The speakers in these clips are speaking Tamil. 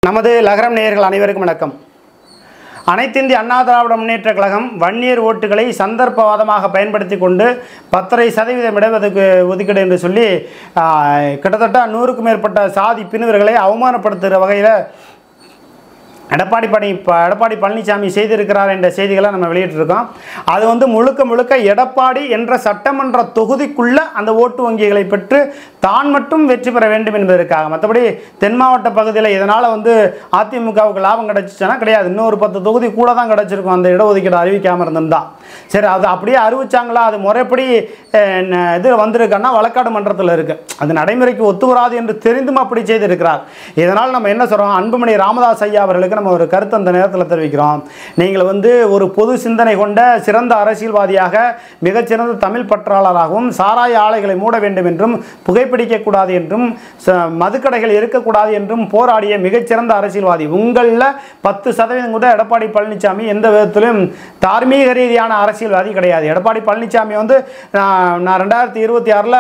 நமது லகரம் நேயர்கள் அனைவருக்கும் வணக்கம் அனைத்திந்திய அண்ணா திராவிட முன்னேற்ற கழகம் வன்னியர் ஓட்டுகளை சந்தர்ப்பவாதமாக பயன்படுத்தி கொண்டு பத்தரை சதவீதம் இடஒதுக்கு ஒதுக்கீடு என்று சொல்லி ஆ, கிட்டத்தட்ட நூறுக்கும் மேற்பட்ட சாதி பிரிவுகளை அவமானப்படுத்துகிற வகையில் எடப்பாடி பழனி ப- எடப்பாடி பழனிசாமி செய்திருக்கிறார் என்ற செய்திகளை நம்ம வெளியிட்டிருக்கோம் அது வந்து முழுக்க முழுக்க எடப்பாடி என்ற சட்டமன்ற தொகுதிக்குள்ள அந்த ஓட்டு வங்கிகளை பெற்று தான் மட்டும் வெற்றி பெற வேண்டும் என்பதற்காக மற்றபடி தென் மாவட்ட பகுதியில் இதனால் வந்து அதிமுகவுக்கு லாபம் கிடைச்சிச்சுன்னா கிடையாது இன்னொரு பத்து தொகுதி கூட தான் கிடைச்சிருக்கும் அந்த இடஒதுக்கீடு அறிவிக்காமல் இருந்திருந்தா சரி அது அப்படியே அறிவிச்சாங்களா அது முறைப்படி அஹ், ந- இது வந்திருக்குன்னா வழக்காடு மன்றத்தில் இருக்கு அது நடைமுறைக்கு ஒத்து வராது என்று தெரிந்தும் அப்படி செய்திருக்கிறார் இதனால் நம்ம என்ன சொல்றோம் அன்புமணி ராமதாஸ் ஐயா அவர்களுக்கு நம்ம ஒரு கருத்து அந்த நேரத்தில் தெரிவிக்கிறோம் நீங்கள் வந்து ஒரு பொது சிந்தனை கொண்ட சிறந்த அரசியல்வாதியாக மிகச்சிறந்த தமிழ் பற்றாளராகவும் சாராய ஆலைகளை மூட வேண்டும் என்றும் புகைப்பிடிக்கக்கூடாது என்றும் ச- மதுக்கடைகள் இருக்கக்கூடாது என்றும் போராடிய மிகச்சிறந்த அரசியல்வாதி உங்களில் பத்து சதவீதம் கூட எடப்பாடி பழனிசாமி எந்த விதத்திலும் தார்மீக ரீதியான அரசியல்வாதி கிடையாது எடப்பாடி பழனிசாமி வந்து நான் நான் ரெண்டாயிரத்தி இருபத்தி ஆறில்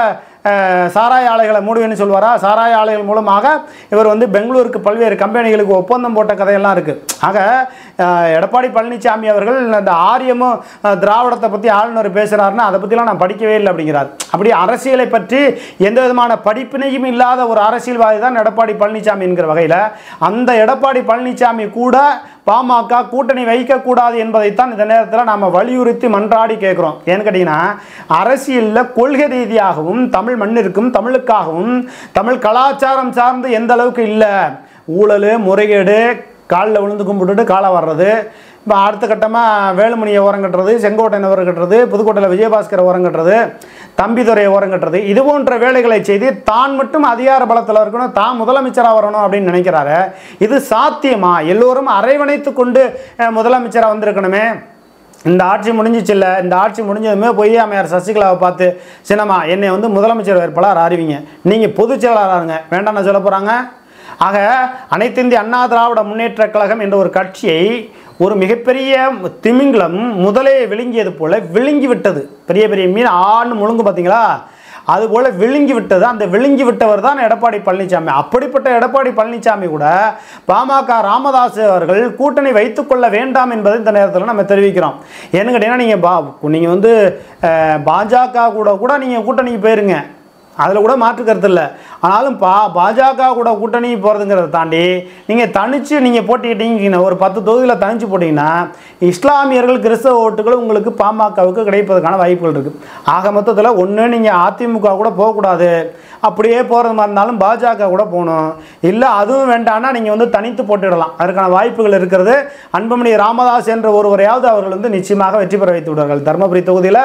சாராய ஆலைகளை மூடுவேன்னு சொல்வாரா சாராய ஆலைகள் மூலமாக இவர் வந்து பெங்களூருக்கு பல்வேறு கம்பெனிகளுக்கு ஒப்பந்தம் போட்ட கதையெல்லாம் இருக்குது ஆக அஹ், எடப்பாடி பழனிசாமி அவர்கள் இந்த ஆரியமும் அஹ், திராவிடத்தை பற்றி ஆளுநர் பேசுகிறாருன்னா அதை பற்றிலாம் நான் படிக்கவே இல்லை அப்படிங்கிறார் அப்படி அரசியலை பற்றி எந்த விதமான படிப்பினையும் இல்லாத ஒரு அரசியல்வாதி தான் எடப்பாடி பழனிசாமி என்கிற வகையில் அந்த எடப்பாடி பழனிசாமி கூட பாமக கூட்டணி வைக்கக்கூடாது என்பதைத்தான் இந்த நேரத்தில் நாம் வலியுறுத்தி மன்றாடி கேட்குறோம் ஏன்னு கேட்டிங்கன்னா அரசியலில் கொள்கை ரீதியாகவும் தமிழ் மண்ணிற்கும் தமிழுக்காகவும் தமிழ் கலாச்சாரம் சார்ந்து எந்த அளவுக்கு இல்லை ஊழல் முறைகேடு காலில் விழுந்து கும்பிட்டுட்டு காலை வர்றது இப்போ அடுத்த கட்டமாக வேலுமணியை ஓரம் கட்டுறது செங்கோட்டையனை ஓரம் கட்டுறது புதுக்கோட்டையில் விஜயபாஸ்கரை ஓரம் கட்டுறது தம்பிதுரையை ஓரம் கட்டுறது இது போன்ற வேலைகளை செய்து தான் மட்டும் அதிகார பலத்தில் இருக்கணும் தான் முதலமைச்சராக வரணும் அப்படின்னு நினைக்கிறாரு இது சாத்தியமா எல்லோரும் அரவணைத்து கொண்டு அஹ், முதலமைச்சராக வந்திருக்கணுமே இந்த ஆட்சி முடிஞ்சிச்சுல்ல இந்த ஆட்சி முடிஞ்சதுமே போய் அம்மையார் சசிகலாவை பார்த்து சின்னம்மா என்னை வந்து முதலமைச்சர் வேட்பாளர் அறிவிங்க நீங்கள் பொதுச் செயலாளராக இருங்க வேண்டாம்னு சொல்ல போகிறாங்க ஆக அனைத்து இந்திய அண்ணா திராவிட முன்னேற்ற கழகம் என்ற ஒரு கட்சியை ஒரு மிகப்பெரிய திமிங்கலம் முதலே விழுங்கியது போல விழுங்கி விட்டது பெரிய பெரிய மீன் ஆண் முழுங்கு பார்த்தீங்களா அதுபோல் விழுங்கி விட்டது அந்த விழுங்கி விட்டவர் தான் எடப்பாடி பழனிசாமி அப்படிப்பட்ட எடப்பாடி பழனிசாமி கூட பாமக ராமதாஸ் அவர்கள் கூட்டணி வைத்துக்கொள்ள வேண்டாம் என்பதை இந்த நேரத்தில் நம்ம தெரிவிக்கிறோம் ஏன்னு கேட்டிங்கன்னா நீங்கள் பா நீங்கள் வந்து அஹ், பாஜக கூட கூட நீங்கள் கூட்டணிக்கு போயிருங்க அதில் கூட மாற்று கருத்து இல்லை ஆனாலும் பா பாஜக கூட கூட்டணி போகிறதுங்கிறத தாண்டி நீங்கள் தனித்து நீங்கள் போட்டிக்கிட்டீங்கன்னா ஒரு பத்து தொகுதியில் தனித்து போட்டிங்கன்னா இஸ்லாமியர்கள் கிறிஸ்தவ ஓட்டுகள் உங்களுக்கு பாமகவுக்கு கிடைப்பதற்கான வாய்ப்புகள் இருக்குது ஆக மொத்தத்தில் ஒன்று நீங்கள் அதிமுக கூட போகக்கூடாது அப்படியே போகிறது மாதிரி இருந்தாலும் பாஜக கூட போகணும் இல்லை அதுவும் வேண்டாம்னா நீங்கள் வந்து தனித்து போட்டிடலாம் அதற்கான வாய்ப்புகள் இருக்கிறது அன்புமணி ராமதாஸ் என்ற ஒருவரையாவது அவர்கள் வந்து நிச்சயமாக வெற்றி பெற வைத்து விடுவார்கள் தருமபுரி தொகுதியில்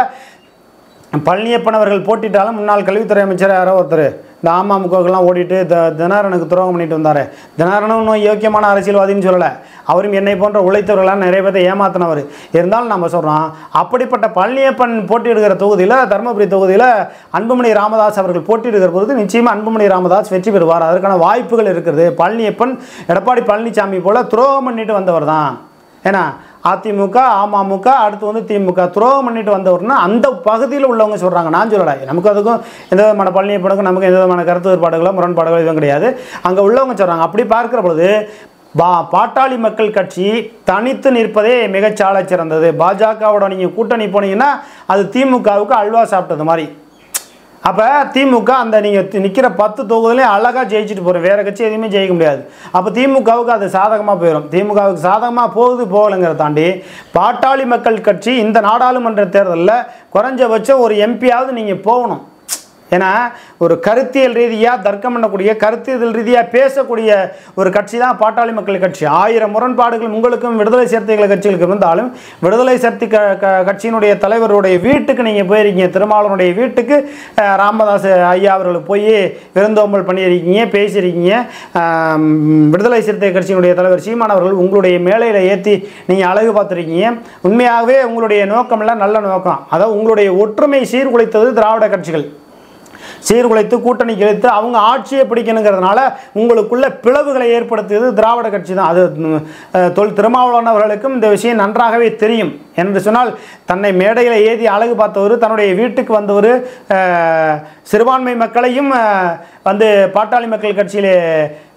பழனியப்பன் அவர்கள் போட்டிட்டாலும் முன்னாள் கல்வித்துறை அமைச்சர் யாரோ ஒருத்தர் இந்த அமமுகவுக்கெல்லாம் ஓடிட்டு த தினகரனுக்கு துரோகம் பண்ணிட்டு வந்தார் தினகரனும் இன்னும் யோக்கியமான அரசியல்வாதின்னு சொல்லலை அவரும் என்னை போன்ற உழைத்தவர்களால் நிறைய பேர்த்தை ஏமாத்தினவர் இருந்தாலும் நம்ம சொல்கிறோம் அப்படிப்பட்ட பழனியப்பன் போட்டியிடுகிற தொகுதியில் தருமபுரி தொகுதியில் அன்புமணி ராமதாஸ் அவர்கள் போட்டியிடுகிற பொழுது நிச்சயமாக அன்புமணி ராமதாஸ் வெற்றி பெறுவார் அதற்கான வாய்ப்புகள் இருக்கிறது பழனியப்பன் எடப்பாடி பழனிசாமி போல துரோகம் பண்ணிட்டு வந்தவர் தான் ஏன்னா அதிமுக அமமுக அடுத்து வந்து திமுக துரோகம் பண்ணிட்டு வந்தவர்னா அந்த பகுதியில் உள்ளவங்க சொல்கிறாங்க நான் சொல்லலை நமக்கு அதுக்கும் எந்த விதமான பழனியப்பனுக்கும் நமக்கு எந்த விதமான கருத்து வேறுபாடுகளோ முரண்பாடுகளோ எதுவும் கிடையாது அங்கே உள்ளவங்க சொல்கிறாங்க அப்படி பார்க்கிற பொழுது பா பாட்டாளி மக்கள் கட்சி தனித்து நிற்பதே மிகச் சாலச் சிறந்தது பாஜகவோட நீங்கள் கூட்டணி போனீங்கன்னா அது திமுகவுக்கு அல்வா சாப்பிட்டது மாதிரி அப்போ திமுக அந்த நீங்கள் நிற்கிற பத்து தொகுதியிலையும் அழகாக ஜெயிச்சுட்டு போகிறோம் வேறு கட்சி எதுவுமே ஜெயிக்க முடியாது அப்போ திமுகவுக்கு அது சாதகமாக போயிடும் திமுகவுக்கு சாதகமாக போகுது போகலைங்கிறத தாண்டி பாட்டாளி மக்கள் கட்சி இந்த நாடாளுமன்ற தேர்தலில் குறைஞ்சபட்சம் ஒரு எம்பியாவது நீங்கள் போகணும் ஏன்னா ஒரு கருத்தியல் ரீதியாக தர்க்கம் பண்ணக்கூடிய கருத்தியல் ரீதியாக பேசக்கூடிய ஒரு கட்சி தான் பாட்டாளி மக்கள் கட்சி ஆயிரம் முரண்பாடுகள் உங்களுக்கும் விடுதலை சிறுத்தைகள் கட்சிகளுக்கு இருந்தாலும் விடுதலை சிறுத்தை க க- கட்சியினுடைய தலைவருடைய வீட்டுக்கு நீங்கள் போயிருக்கீங்க திருமாவளவனுடைய வீட்டுக்கு அஹ், ராமதாஸ் ஐயா அவர்கள் போய் விருந்தோம்பல் பண்ணியிருக்கீங்க பேசியிருக்கீங்க ஆம், விடுதலை சிறுத்தை கட்சியினுடைய தலைவர் சீமான் அவர்கள் உங்களுடைய மேலையில் ஏற்றி நீங்கள் அழகு பார்த்துருக்கீங்க உண்மையாகவே உங்களுடைய நோக்கமெல்லாம் நல்ல நோக்கம் அதாவது உங்களுடைய ஒற்றுமை சீர்குலைத்தது திராவிட கட்சிகள் சீர்குலைத்து கூட்டணி கிழித்து அவங்க ஆட்சியை பிடிக்கணுங்கிறதுனால உங்களுக்குள்ள பிளவுகளை ஏற்படுத்தியது திராவிட கட்சி தான் அது ம், அஹ், தொல் திருமாவளவன் அவர்களுக்கும் இந்த விஷயம் நன்றாகவே தெரியும் என்று சொன்னால் தன்னை மேடையில் ஏதி அழகு பார்த்தவர் தன்னுடைய வீட்டுக்கு வந்தவர் அஹ், சிறுபான்மை மக்களையும் அஹ், வந்து பாட்டாளி மக்கள் கட்சியிலே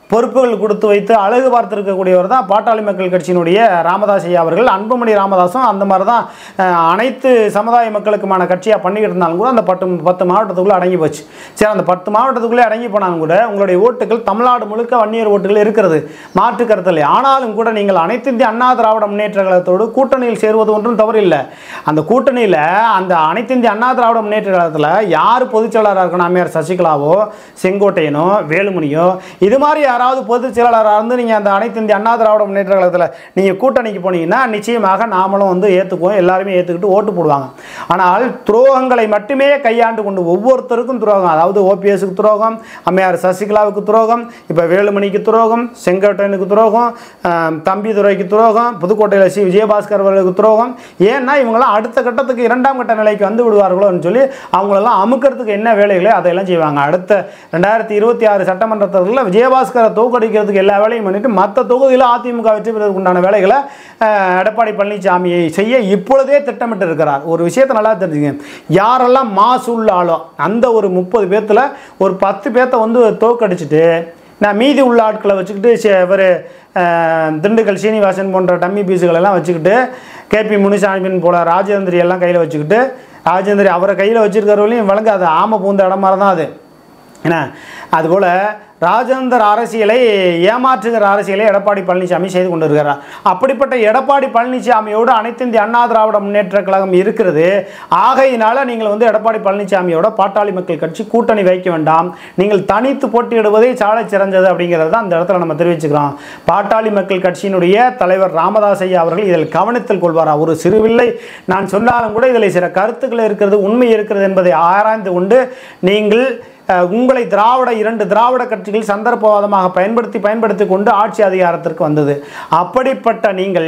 பொறுப்புகள் கொடுத்து வைத்து அழகு பார்த்திருக்கக்கூடியவர் தான் பாட்டாளி மக்கள் கட்சியினுடைய ராமதாஸ் ஐயா அவர்கள் அன்புமணி ராமதாஸும் அந்த மாதிரி தான் அஹ், அனைத்து சமுதாய மக்களுக்குமான கட்சியாக பண்ணிக்கிட்டு இருந்தாலும் கூட அந்த பத்து பத்து மாவட்டத்துக்குள்ளே அடங்கி போச்சு சரி அந்த பத்து மாவட்டத்துக்குள்ளே அடங்கி போனாலும் கூட உங்களுடைய ஓட்டுகள் தமிழ்நாடு முழுக்க வன்னியர் ஓட்டுகள் இருக்கிறது மாற்று கருத்து இல்லை ஆனாலும் கூட நீங்கள் அனைத்து இந்திய அண்ணா திராவிட முன்னேற்ற கழகத்தோடு கூட்டணியில் சேருவது ஒன்றும் தவறில்லை அந்த கூட்டணியில் அந்த அனைத்து இந்திய அண்ணா திராவிட முன்னேற்ற கழகத்தில் யார் பொதுச் செயலாளராக இருக்கணும் அம்மையார் சசிகலாவோ செங்கோட்டையனோ வேலுமணியோ இது மாதிரி யாராவது பொதுச் செயலாளராக இருந்து நீங்கள் அந்த அனைத்து இந்திய அண்ணா திராவிட முன்னேற்ற கழகத்தில் நீங்கள் கூட்டணிக்கு போனீங்கன்னா நிச்சயமாக நாமளும் வந்து ஏற்றுக்குவோம் எல்லாருமே ஏற்றுக்கிட்டு ஓட்டு போடுவாங்க ஆனால் துரோகங்களை மட்டுமே கையாண்டு கொண்டு ஒவ்வொருத்தருக்கும் துரோகம் அதாவது ஓபிஎஸ்க்கு துரோகம் அம்மையார் சசிகலாவுக்கு துரோகம் இப்போ வேலுமணிக்கு துரோகம் செங்கோட்டையனுக்கு துரோகம் ஆம், தம்பிதுரைக்கு துரோகம் புதுக்கோட்டையில் சி விஜயபாஸ்கர் அவர்களுக்கு துரோகம் ஏன்னா இவங்கெல்லாம் அடுத்த கட்டத்துக்கு இரண்டாம் கட்ட நிலைக்கு வந்து விடுவார்களோன்னு சொல்லி அவங்களெல்லாம் அமுக்கிறதுக்கு என்ன வேலைகளோ அதையெல்லாம் செய்வாங்க அடுத்த ரெண்டாயிரத்தி இருபத்தி ஆறு சட்டமன்ற தேர்தலில் விஜயபாஸ்கரை தோக்கடிக்கிறதுக்கு எல்லா வேலையும் பண்ணிட்டு மற்ற தொகுதியில் அதிமுக வெற்றி பெறுவதற்கு உண்டான வேலைகளை அஹ், எடப்பாடி பழனிசாமியை செய்ய இப்பொழுதே திட்டமிட்டு இருக்கிறார் ஒரு விஷயத்தை நல்லா தெரிஞ்சுங்க யாரெல்லாம் மாசு உள்ள ஆளோ அந்த ஒரு முப்பது பேர்த்தில் ஒரு பத்து பேர்த்த வந்து தோக்கடிச்சிட்டு நான் மீதி உள்ள ஆட்களை வச்சுக்கிட்டு இவர் திண்டுக்கல் சீனிவாசன் போன்ற டம்மி பீஸுகள் எல்லாம் வச்சுக்கிட்டு கேபி முனிசாமின் போல ராஜேந்திரி எல்லாம் கையில் வச்சுக்கிட்டு ராஜேந்திரி அவரை கையில் வச்சிருக்கிறவங்களையும் வழங்காது ஆமை பூந்த இடம் மாதிரி தான் அது என்ன அதுபோல் ராஜேந்தர் அரசியலை ஏமாற்றுகிற அரசியலை எடப்பாடி பழனிசாமி செய்து கொண்டிருக்கிறார் அப்படிப்பட்ட எடப்பாடி பழனிசாமியோடு அனைத்து இந்திய அண்ணா திராவிட முன்னேற்ற கழகம் இருக்கிறது ஆகையினால நீங்கள் வந்து எடப்பாடி பழனிசாமியோட பாட்டாளி மக்கள் கட்சி கூட்டணி வைக்க வேண்டாம் நீங்கள் தனித்து போட்டியிடுவதே சாலை சிறந்தது அப்படிங்கிறது தான் அந்த இடத்துல நம்ம தெரிவிச்சுக்கிறோம் பாட்டாளி மக்கள் கட்சியினுடைய தலைவர் ராமதாஸ் ஐயா அவர்கள் இதில் கவனத்தில் கொள்வாரா ஒரு சிறுவில்லை நான் சொன்னாலும் கூட இதில் சில கருத்துக்கள் இருக்கிறது உண்மை இருக்கிறது என்பதை ஆராய்ந்து கொண்டு நீங்கள் அஹ், உங்களை திராவிட இரண்டு திராவிட கட்சிகள் சந்தர்ப்பவாதமாக பயன்படுத்தி பயன்படுத்தி கொண்டு ஆட்சி அதிகாரத்திற்கு வந்தது அப்படிப்பட்ட நீங்கள்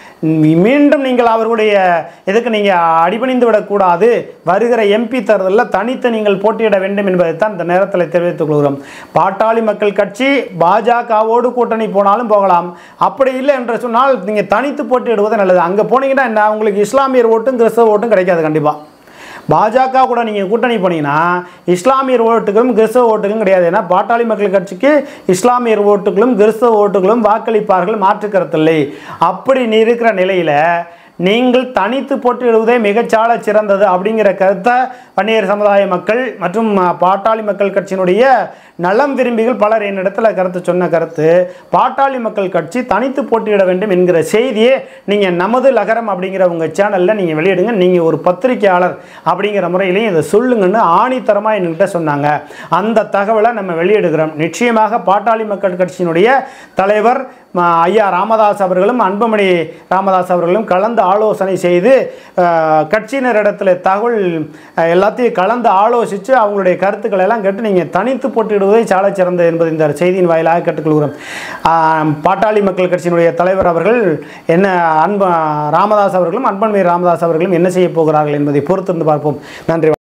மீண்டும் நீங்கள் அவர்களுடைய இதுக்கு நீங்கள் அடிபணிந்து விடக்கூடாது வருகிற எம்பி தேர்தலில் தனித்து நீங்கள் போட்டியிட வேண்டும் என்பதைத்தான் இந்த நேரத்தில் தெரிவித்துக் கொள்கிறோம் பாட்டாளி மக்கள் கட்சி பாஜகவோடு கூட்டணி போனாலும் போகலாம் அப்படி இல்லை என்று சொன்னால் நீங்கள் தனித்து போட்டியிடுவது நல்லது அங்கே போனீங்கன்னா என்ன உங்களுக்கு இஸ்லாமியர் ஓட்டும் கிறிஸ்தவ ஓட்டும் கிடைக்காது கண்டிப்பாக பாஜக கூட நீங்கள் கூட்டணி போனீங்கன்னா இஸ்லாமியர் ஓட்டுகளும் கிறிஸ்தவ ஓட்டுகளும் கிடையாது ஏன்னா பாட்டாளி மக்கள் கட்சிக்கு இஸ்லாமியர் ஓட்டுகளும் கிறிஸ்தவ ஓட்டுகளும் வாக்களிப்பார்கள் மாற்று கருத்தில்லை அப்படி நீ இருக்கிற நிலையில் நீங்கள் தனித்து போட்டியிடுவதே மிகச்சால சிறந்தது அப்படிங்கிற கருத்தை வன்னியர் சமுதாய மக்கள் மற்றும் அஹ், பாட்டாளி மக்கள் கட்சியினுடைய நலம் விரும்பிகள் பலர் என்னிடத்துல கருத்து சொன்ன கருத்து பாட்டாளி மக்கள் கட்சி தனித்து போட்டியிட வேண்டும் என்கிற செய்தியே நீங்கள் நமது லகரம் அப்படிங்கிற உங்கள் சேனலில் நீங்கள் வெளியிடுங்க நீங்கள் ஒரு பத்திரிக்கையாளர் அப்படிங்கிற முறையிலையும் இதை சொல்லுங்கன்னு ஆணித்தரமாக என்கிட்ட சொன்னாங்க அந்த தகவலை நம்ம வெளியிடுகிறோம் நிச்சயமாக பாட்டாளி மக்கள் கட்சியினுடைய தலைவர் ம, ஐயா ராமதாஸ் அவர்களும் அன்புமணி ராமதாஸ் அவர்களும் கலந்து ஆலோசனை செய்து அஹ், கட்சியினரிடத்தில் தகவல் அஹ், எல்லாத்தையும் கலந்து ஆலோசித்து அவங்களுடைய கருத்துக்களை எல்லாம் கேட்டு நீங்கள் தனித்து போட்டியிடுவதை சாலை சிறந்தது என்பது இந்த செய்தியின் வாயிலாக கேட்டுக்கொள்கிறோம் ஆஹ், பாட்டாளி மக்கள் கட்சியினுடைய தலைவர் அவர்கள் என்ன அன்பு ராமதாஸ் அவர்களும் அன்புமணி ராமதாஸ் அவர்களும் என்ன செய்ய போகிறார்கள் என்பதை பொறுத்திருந்து பார்ப்போம் நன்றி